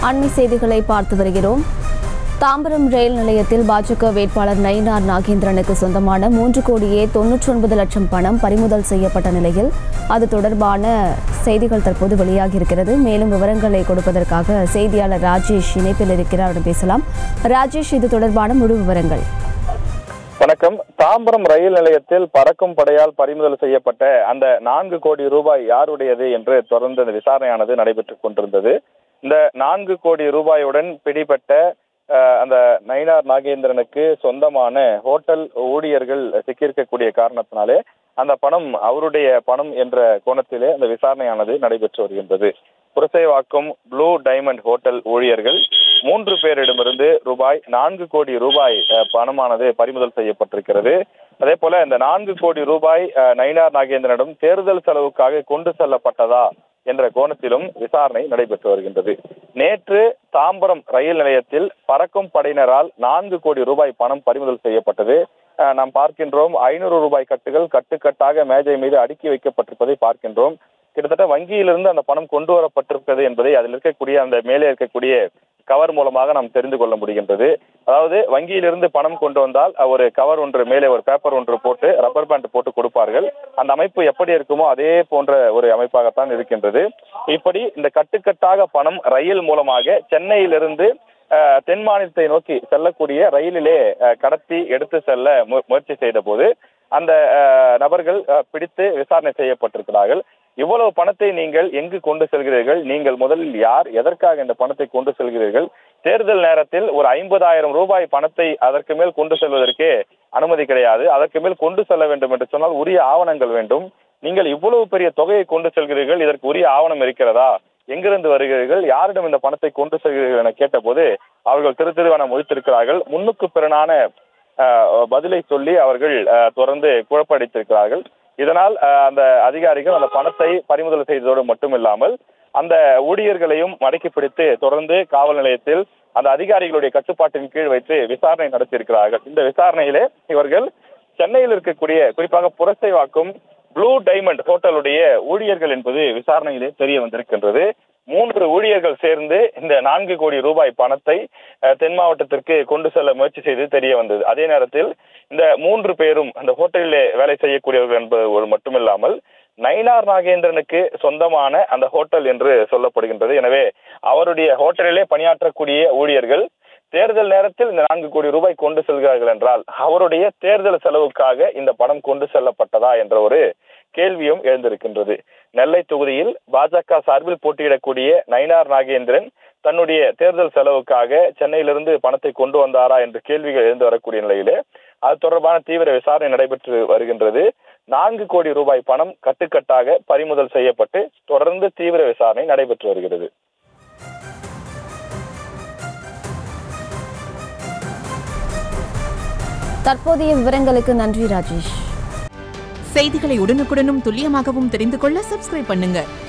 அண்மை செய்திகளை பார்த்து வருகிறோம் தாம்பரம் ரயில் நிலையத்தில் பாஜக வேட்பாளர் நயினார் நாகேந்திரனுக்கு சொந்தமான மூன்று கோடியே தொன்னூற்றி ஒன்பது லட்சம் பணம் பறிமுதல் செய்யப்பட்ட நிலையில் அது தொடர்பான செய்திகள் தற்போது வெளியாகியிருக்கிறது மேலும் விவரங்களை கொடுப்பதற்காக செய்தியாளர் ராஜேஷ் இணைப்பில் இருக்கிறார் அவரிடம் பேசலாம் ராஜேஷ் இது தொடர்பான முழு விவரங்கள் வணக்கம் தாம்பரம் ரயில் நிலையத்தில் பறக்கும் படையால் பறிமுதல் செய்யப்பட்ட அந்த நான்கு கோடி ரூபாய் யாருடையது என்று தொடர்ந்து அந்த விசாரணையானது நடைபெற்றுக் கொண்டிருந்தது இந்த நான்கு கோடி ரூபாயுடன் பிடிபட்ட அஹ், அந்த நயினார் நாகேந்திரனுக்கு சொந்தமான ஹோட்டல் ஊழியர்கள் சிக்கியிருக்கக்கூடிய காரணத்தினாலே அந்த பணம் அவருடைய பணம் என்ற கோணத்திலே அந்த விசாரணையானது நடைபெற்று வருகின்றது புரசைவாக்கம் ப்ளூ டைமண்ட் ஹோட்டல் ஊழியர்கள் மூன்று பேரிடமிருந்து ரூபாய் நான்கு கோடி ரூபாய் அஹ், பணமானது பறிமுதல் செய்யப்பட்டிருக்கிறது அதே போல இந்த நான்கு கோடி ரூபாய் அஹ், நயினார் நாகேந்திரனிடம் தேர்தல் செலவுக்காக கொண்டு செல்லப்பட்டதா என்ற கோணத்திலும் விசாரணை நடைபெற்று வருகின்றது நேற்று தாம்பரம் ரயில் நிலையத்தில் பறக்கும் படையினரால் நான்கு கோடி ரூபாய் பணம் பறிமுதல் செய்யப்பட்டது அஹ், நாம் பார்க்கின்றோம் ஐநூறு ரூபாய் கட்டுகள் கட்டுக்கட்டாக மேஜை மீது அடுக்கி வைக்கப்பட்டிருப்பதை பார்க்கின்றோம் கிட்டத்தட்ட வங்கியிலிருந்து அந்த பணம் கொண்டு வரப்பட்டிருக்கிறது என்பதை அதில் இருக்கக்கூடிய அந்த மேலே இருக்கக்கூடிய கவர் மூலமாக நாம் தெரிந்து கொள்ள முடிகின்றது அதாவது வங்கியிலிருந்து பணம் கொண்டு வந்தால் ஒரு கவர் ஒன்று மேலே ஒரு பேப்பர் ஒன்று போட்டு ரப்பர் பேண்ட் போட்டு கொடுப்பார்கள் அந்த அமைப்பு எப்படி இருக்குமோ அதே போன்ற ஒரு அமைப்பாகத்தான் இருக்கின்றது இப்படி இந்த கட்டுக்கட்டாக பணம் ரயில் மூலமாக சென்னையிலிருந்து அஹ், தென் மாநிலத்தை நோக்கி செல்லக்கூடிய ரயிலிலே அஹ், கடத்தி எடுத்து செல்ல மு- முயற்சி செய்த போது அந்த அஹ், நபர்கள் அஹ், பிடித்து விசாரணை செய்யப்பட்டிருக்கிறார்கள் இவ்வளவு பணத்தை நீங்கள் எங்கு கொண்டு செல்கிறீர்கள் நீங்கள் முதலில் யார் எதற்காக இந்த பணத்தை கொண்டு செல்கிறீர்கள் தேர்தல் நேரத்தில் ஒரு ஐம்பதாயிரம் ரூபாய் பணத்தை அதற்கு மேல் கொண்டு செல்வதற்கே அனுமதி கிடையாது அதற்கு மேல் கொண்டு செல்ல வேண்டும் என்று சொன்னால் உரிய ஆவணங்கள் வேண்டும் நீங்கள் இவ்வளவு பெரிய தொகையை கொண்டு செல்கிறீர்கள் இதற்கு உரிய ஆவணம் இருக்கிறதா எங்கிருந்து வருகிறீர்கள் யாரிடம் இந்த பணத்தை கொண்டு செல்கிறீர்கள் என கேட்டபோது அவர்கள் திரு திருவன மொழித்திருக்கிறார்கள் முன்னுக்கு பிறனான அஹ், பதிலை சொல்லி அவர்கள் அஹ், தொடர்ந்து குழப்படித்திருக்கிறார்கள் இதனால் அஹ், அந்த அதிகாரிகள் அந்த பணத்தை பறிமுதல் செய்ததோடு மட்டுமில்லாமல் அந்த ஊழியர்களையும் மடக்கி பிடித்து தொடர்ந்து காவல் நிலையத்தில் அந்த அதிகாரிகளுடைய கட்டுப்பாட்டின் கீழ் வைத்து விசாரணை நடத்தியிருக்கிறார்கள் இந்த விசாரணையிலே இவர்கள் சென்னையில் இருக்கக்கூடிய குறிப்பாக புரசைவாக்கும் ப்ளூ டைமண்ட் ஹோட்டலுடைய ஊழியர்கள் என்பது விசாரணையிலே தெரிய வந்திருக்கின்றது மூன்று ஊழியர்கள் சேர்ந்து இந்த நான்கு கோடி ரூபாய் பணத்தை அஹ், தென் மாவட்டத்திற்கு கொண்டு செல்ல முயற்சி செய்து தெரிய வந்தது அதே நேரத்தில் இந்த மூன்று பேரும் அந்த ஹோட்டலிலே வேலை செய்யக்கூடியவர்கள் என்பது ஒரு மட்டுமில்லாமல் நயினார் நாகேந்திரனுக்கு சொந்தமான அந்த ஹோட்டல் என்று சொல்லப்படுகின்றது எனவே அவருடைய ஹோட்டலிலே பணியாற்றக்கூடிய ஊழியர்கள் தேர்தல் நேரத்தில் இந்த நான்கு கோடி ரூபாய் கொண்டு செல்கிறார்கள் என்றால் அவருடைய தேர்தல் செலவுக்காக இந்த பணம் கொண்டு செல்லப்பட்டதா என்ற ஒரு கேள்வியும் எழுந்திருக்கின்றது நெல்லை தொகுதியில் பாஜக சார்பில் போட்டியிடக்கூடிய நயினார் நாகேந்திரன் தன்னுடைய தேர்தல் செலவுக்காக சென்னையிலிருந்து பணத்தை கொண்டு வந்தாரா என்ற கேள்விகள் எழுந்து வரக்கூடிய நிலையிலே அது தொடர்பான தீவிர விசாரணை நடைபெற்று வருகின்றது நான்கு கோடி ரூபாய் பணம் கட்டுக்கட்டாக பறிமுதல் செய்யப்பட்டு தொடர்ந்து தீவிர விசாரணை நடைபெற்று வருகிறது தற்போதைய விவரங்களுக்கு நன்றி ராஜேஷ் செய்திகளை உடனுக்குடனும் துல்லியமாகவும் தெரிந்து கொள்ள சப்ஸ்கிரைப் பண்ணுங்க